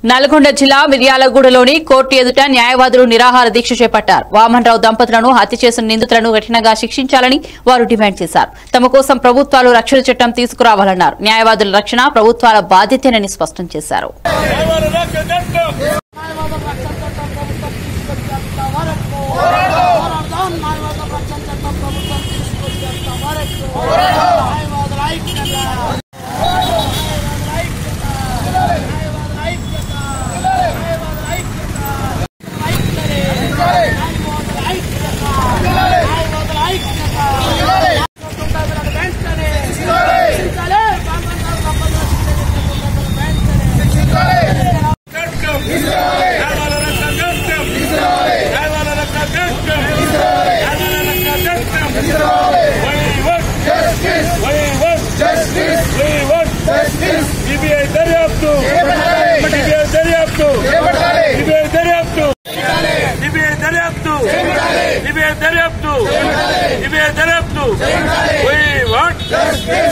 నల్గొండ జిల్లా మిర్యాలగూడలోని కోర్టు ఎదుట న్యాయవాదులు నిరాహార దీక్ష చేపట్టారు వామన్రావు దంపతులను హత్య చేసిన నిందితులను కఠినంగా శిక్షించాలని వారు డిమాండ్ చేశారు తమ కోసం ప్రభుత్వాలు రక్షణ చట్టం తీసుకురావాలన్నారు న్యాయవాదుల రక్షణ ప్రభుత్వాల బాధ్యతేనని స్పష్టం చేశారు సిబిఐ దర్యాప్తు సిబిఐ దర్యాప్తు సిబిఐ దర్యాప్తు సిబిఐ దర్యాప్తు సిబిఐ దర్యాప్తు సిబిఐ దర్యాప్తు We want